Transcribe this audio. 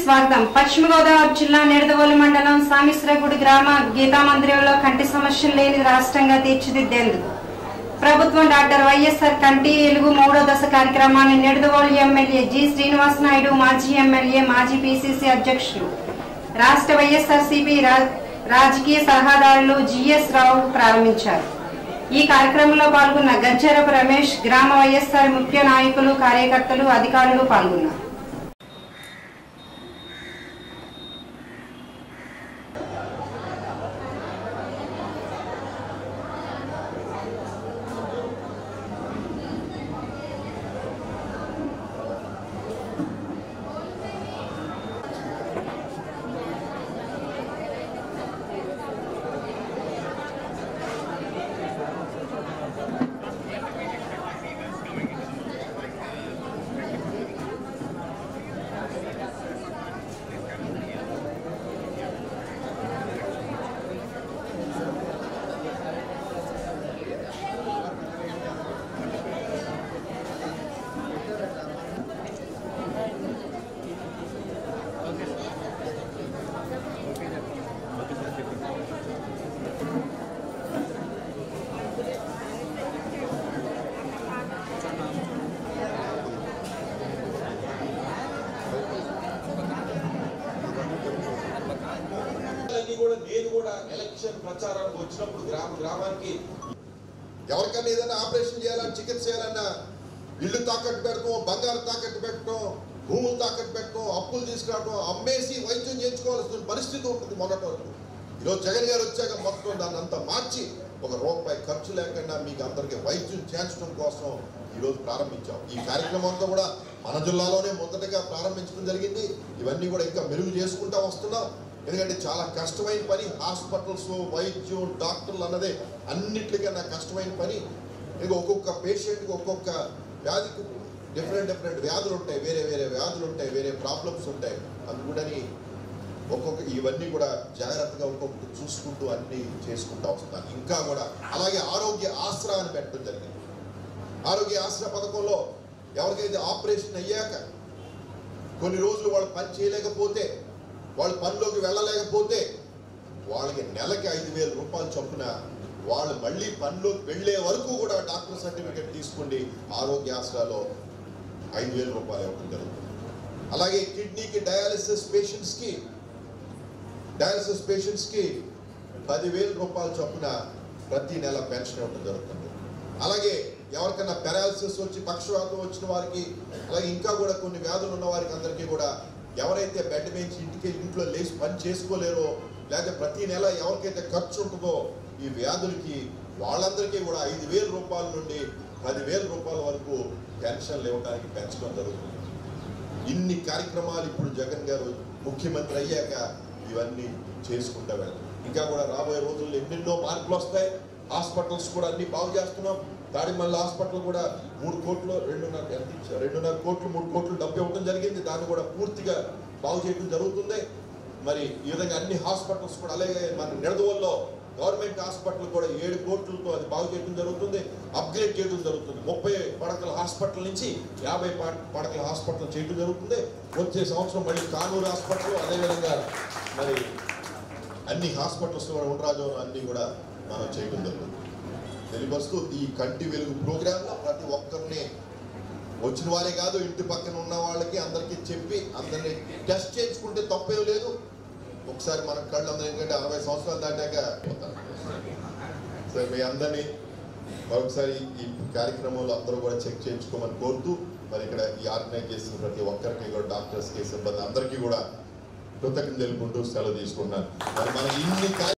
స్వాగతం పశ్చిమ గోదావరి జిల్లా నిడదవోలు మండలం సామిశ్రగుడి గ్రామ గీతా మందిరంలో కంటి సమస్యలు లేని రాష్ట్రంగా తీర్చిదిద్దేందుకు ప్రభుత్వం డాక్టర్ వైఎస్ఆర్ కంటి ఎలుగు మూడో దశ కార్యక్రమాన్ని నిడదవోలు ఎమ్మెల్యే జి శ్రీనివాస్ నాయుడు మాజీ ఎమ్మెల్యే మాజీ పిసిసి అధ్యక్షులు రాష్ట్ర వైఎస్ఆర్సీపీ రాజకీయ సలహాదారులు జిఎస్ రావు ప్రారంభించారు ఈ కార్యక్రమంలో పాల్గొన్న గజ్జరపు రమేష్ గ్రామ వైఎస్ఆర్ ముఖ్య నాయకులు కార్యకర్తలు అధికారులు పాల్గొన్నారు అన్ని కూడా నేను కూడా ఎలక్షన్ ప్రచారానికి వచ్చినప్పుడు గ్రామ గ్రామానికి ఎవరికైనా ఏదైనా ఆపరేషన్ చేయాలన్నా చికిత్స చేయాలన్నా ఇల్లు తాకట్టు పెట్టడం బంగారు తాకట్టు పెట్టడం భూములు తాకట్టు పెట్టడం అప్పులు తీసుకురావడం అమ్మేసి వైద్యం చేయించుకోవాల్సిన పరిస్థితి ఉంటుంది మొన్నటి వరకు ఈరోజు జగన్ గారు వచ్చాక మొత్తం దాన్ని అంతా మార్చి ఒక రూపాయి ఖర్చు లేకుండా మీకు అందరికీ వైద్యం చేర్చడం కోసం ఈరోజు ప్రారంభించాం ఈ కార్యక్రమం అంతా కూడా మన జిల్లాలోనే మొదటగా ప్రారంభించడం జరిగింది ఇవన్నీ కూడా ఇంకా మెరుగు చేసుకుంటా వస్తున్నాం ఎందుకంటే చాలా కష్టమైన పని హాస్పిటల్స్ వైద్యం డాక్టర్లు అన్నదే అన్నిటికన్నా కష్టమైన పని ఇంకా ఒక్కొక్క పేషెంట్కి ఒక్కొక్క వ్యాధికి డిఫరెంట్ డిఫరెంట్ వ్యాధులు ఉంటాయి వేరే వేరే వ్యాధులు ఉంటాయి వేరే ప్రాబ్లమ్స్ ఉంటాయి అందుకని ఒక్కొక్క ఇవన్నీ కూడా జాగ్రత్తగా ఒక్కొక్కటి చూసుకుంటూ అన్ని చేసుకుంటూ వస్తున్నాను ఇంకా కూడా అలాగే ఆరోగ్య ఆసరా అని పెట్టడం జరిగింది ఆరోగ్య ఆసరా పథకంలో ఎవరికైతే ఆపరేషన్ అయ్యాక కొన్ని రోజులు వాళ్ళు పని చేయలేకపోతే వాళ్ళు పనిలోకి వెళ్ళలేకపోతే వాళ్ళకి నెలకి ఐదు వేల రూపాయలు చొప్పున వాళ్ళు మళ్ళీ పనిలోకి వెళ్ళే వరకు కూడా డాక్టర్ సర్టిఫికెట్ తీసుకోండి ఆరోగ్య ఆసరాలో ఐదు వేల రూపాయలు ఇవ్వడం జరుగుతుంది అలాగే కిడ్నీకి డయాలిసిస్ పేషెంట్స్కి డయాలిసిస్ పేషెంట్స్కి పదివేల రూపాయల చొప్పున ప్రతి నెల పెన్షన్ ఇవ్వడం జరుగుతుంది అలాగే ఎవరికైనా పెరాలసిస్ వచ్చి పక్షవాతం వచ్చిన వారికి అలాగే ఇంకా కూడా కొన్ని వ్యాధులు ఉన్న వారికి అందరికీ కూడా ఎవరైతే బెడ్ మీద ఇంటికి ఇంట్లో లేచి పని చేసుకోలేరో లేకపోతే ప్రతి నెల ఎవరికైతే ఖర్చు ఉంటుందో ఈ వ్యాధులకి వాళ్ళందరికీ కూడా ఐదు వేల రూపాయల నుండి పదివేల రూపాయల వరకు పెన్షన్లు ఇవ్వడానికి పెంచడం జరుగుతుంది ఇన్ని కార్యక్రమాలు ఇప్పుడు జగన్ గారు ముఖ్యమంత్రి అయ్యాక ఇవన్నీ చేసుకుంటా వెళ్తాం ఇంకా కూడా రాబోయే రోజుల్లో ఎన్నెన్నో మార్పులు వస్తాయి హాస్పిటల్స్ కూడా అన్ని బాగు చేస్తున్నాం తాడిమల్ల హాస్పిటల్ కూడా మూడు కోట్లు రెండున్నర ఎంత ఇచ్చారు? రెండున్నర కోట్లు మూడు కోట్లు డబ్బు ఇవ్వడం జరిగింది దాన్ని కూడా పూర్తిగా బాగు చేయడం జరుగుతుంది మరి ఈ విధంగా అన్ని హాస్పిటల్స్ కూడా అలాగే మన నిడదవల్లో గవర్నమెంట్ హాస్పిటల్ కూడా ఏడు కోట్లతో అది బాగు చేయడం జరుగుతుంది అప్గ్రేడ్ చేయడం జరుగుతుంది ముప్పై పడకల హాస్పిటల్ నుంచి యాభై పడ- పడకల హాస్పిటల్ చేయడం జరుగుతుంది వచ్చే సంవత్సరం మళ్ళీ కానూరు హాస్పిటల్ అదేవిధంగా మరి అన్ని హాస్పిటల్స్ కూడా ఉండరాజు అన్ని కూడా మనం చేయడం జరుగుతుంది తెలియపరుస్తూ ఈ కంటి వెలుగు ప్రోగ్రాంలో ప్రతి ఒక్కరిని వచ్చిన వారే కాదు ఇంటి పక్కన ఉన్న వాళ్ళకి అందరికీ చెప్పి అందరినీ టెస్ట్ చేయించుకుంటే తప్పేం లేదు ఒకసారి మన కళ్ళు అందరూ ఎందుకంటే అరవై సంవత్సరాలు దాటాక పోతారు సో మీ అందరినీ మరొకసారి ఈ కార్యక్రమంలో అందరూ కూడా చెక్ చేయించుకోమని కోరుతూ మరి ఇక్కడ ఈ ఆర్గనైజ్ చేసిన ప్రతి ఒక్కరికి కూడా డాక్టర్స్కి సిబ్బంది అందరికీ కూడా కృతజ్ఞతలు తెలుపుకుంటూ సెలవు తీసుకున్నాను మరి మన ఇన్ని కార్య-